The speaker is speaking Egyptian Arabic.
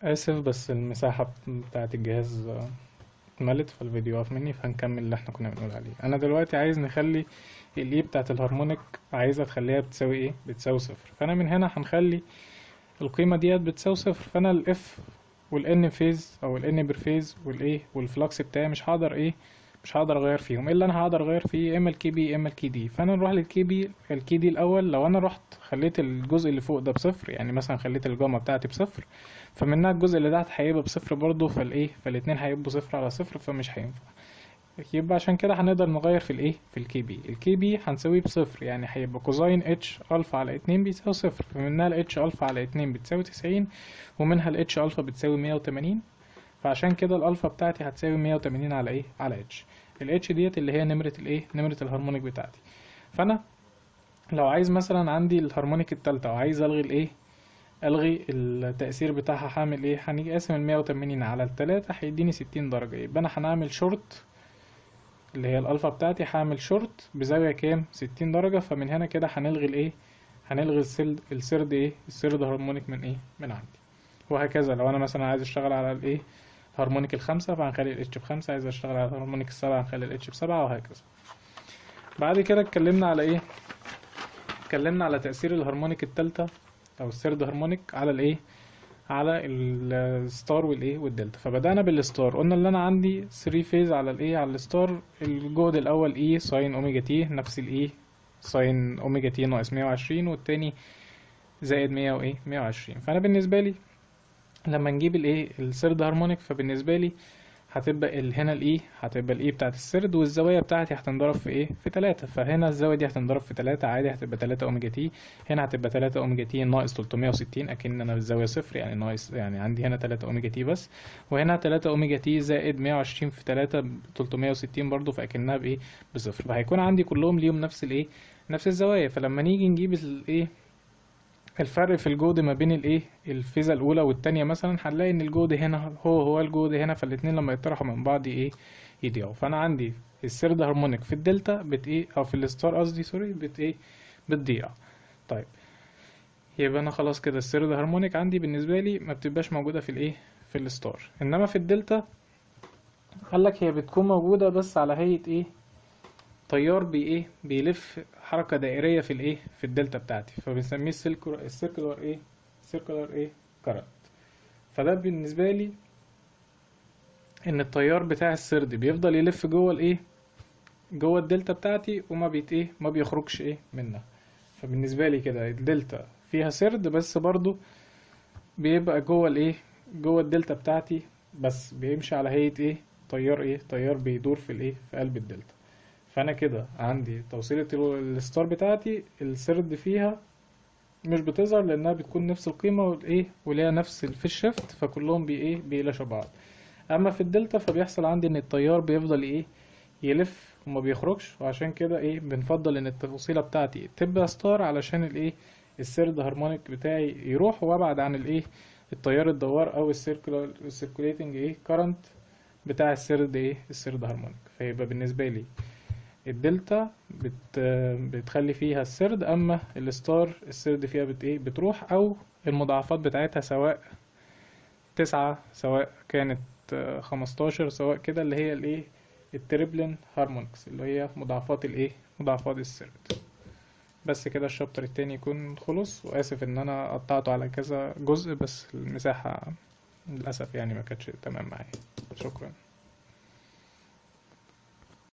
اسف بس المساحة بتاعت الجهاز آه، اتملت فالفيديو وقف مني فهنكمل اللي احنا كنا بنقول عليه انا دلوقتي عايز نخلي الاي بتاعت الهارمونيك عايزة تخليها بتساوي ايه بتساوي صفر فانا من هنا هنخلي القيمة ديت بتساوي صفر فانا الاف والان فيز او الان بير فيز والايه والفلكس بتاعي مش هقدر ايه مش هقدر اغير فيهم الا انا هقدر اغير فيه يا اما الكي بي يا اما الكي دي فانا نروح للكي بي الكي دي الاول لو انا رحت خليت الجزء اللي فوق ده بصفر يعني مثلا خليت الجاما بتاعتي بصفر فمنها الجزء اللي تحت هيبقى بصفر برضه فالايه فالاتنين هيبقوا صفر على صفر فمش هينفع يبقى عشان كده هنقدر نغير في الايه في الكي بي الكي بي هنساويه بصفر يعني هيبقى كوزاين اتش الفا على اتنين بيساوي صفر فمنها الاتش الفا على اتنين بتساوي تسعين ومنها الاتش الفا بتساوي مية وتمانين فعشان كده الالفا بتاعتي هتساوي مية وتمانين على ايه على اتش الاتش ديت اللي هي نمرة الايه نمرة الهارمونيك بتاعتي فانا لو عايز مثلا عندي الهارمونيك التالتة وعايز الغي الايه الغي التأثير بتاعها هعمل ايه هنيجي قاسم المية وتمانين على التلاتة هيديني ستين درجة يبقى انا هنعمل شورت اللي هي الالفا بتاعتي هعمل شورت بزاوية كام ستين درجة فمن هنا كده هنلغي الايه هنلغي السرد السرد ايه السرد هارمونيك من ايه من عندي وهكذا لو انا مثلا عايز اشتغل على الايه هارمونيك الخمسة فهنخلي الاتش بخمسة عايز اشتغل على هارمونيك السبعة هنخلي الاتش بسبعة وهكذا بعد كده اتكلمنا على ايه اتكلمنا على تأثير الهارمونيك التالتة او السرد هارمونيك على الايه على الستار والايه والدلتا فبدأنا بالستار قلنا اللي انا عندي 3 فيز على الايه على الستار الجهد الاول اي ساين اوميجا تي نفس الاي ساين اوميجا تي ناقص 120 والتاني زائد 100 وايه 120 فانا بالنسبه لي لما نجيب الايه السرد هارمونيك فبالنسبه لي هتبقى ال- هنا الاي هتبقى الاي بتاعت السرد والزوايا بتاعتي هتنضرب في ايه في 3 فهنا الزاويه دي هتنضرب في 3 عادي هتبقى 3 اوميجا تي هنا هتبقى 3 اوميجا تي ناقص 360 اكن انا بالزاويه صفر يعني ناقص يعني عندي هنا 3 اوميجا تي بس وهنا 3 اوميجا تي زائد 120 في 3 ب 360 برضو فاكنها بايه بصفر فهيكون عندي كلهم ليهم نفس الايه نفس الزوايا فلما نيجي نجيب الايه الفرق في الجهد ما بين الايه الفيزا الاولى والتانية مثلا هنلاقي ان الجهد هنا هو هو الجهد هنا فالاتنين لما يطرحوا من بعض ايه يضيعوا فانا عندي السرد هارمونيك في الدلتا بت ايه او في الستار قصدي سوري بت ايه بتضيع طيب يبقى انا خلاص كده السرد هارمونيك عندي بالنسبه لي ما بتبقاش موجوده في الايه في الستار انما في الدلتا قال لك هي بتكون موجوده بس على هيئه ايه تيار بي ايه بيلف حركة دائرية في الايه في الدلتا بتاعتي فبنسميه السيركلر ايه سيركلر ايه كارنت فده بالنسبة لي ان التيار بتاع السرد بيفضل يلف جوه الايه جوه الدلتا بتاعتي وما بيت ايه ما بيخرجش ايه منها فبالنسبة لي كده الدلتا فيها سرد بس برضو بيبقى جوه الايه جوه الدلتا بتاعتي بس بيمشي على هيئة ايه تيار ايه تيار بيدور في الايه في قلب الدلتا فانا كده عندي توصيلة ال- الستار بتاعتي السرد فيها مش بتظهر لانها بتكون نفس القيمة والايه وليها نفس الفيش شيفت فكلهم بي ايه بيلاشوا بعض اما في الدلتا فبيحصل عندي ان التيار بيفضل ايه يلف وما بيخرجش وعشان كده ايه بنفضل ان التوصيلة بتاعتي تبقى ستار علشان الايه السرد هارمونيك بتاعي يروح وابعد عن الايه التيار الدوار او السيركولار السيركوليتنج ايه كارنت بتاع السرد ايه السرد هارمونيك فيبقى بالنسبة لي الدلتا بت بتخلي فيها السرد اما الستار السرد فيها بت ايه بتروح او المضاعفات بتاعتها سواء تسعة سواء كانت آه، خمستاشر سواء كده اللي هي الايه التريبلين هارمونكس اللي هي مضاعفات الايه مضاعفات السرد بس كده الشابتر التاني يكون خلص واسف ان انا قطعته على كذا جزء بس المساحة للاسف يعني ما كانتش تمام معايا شكرا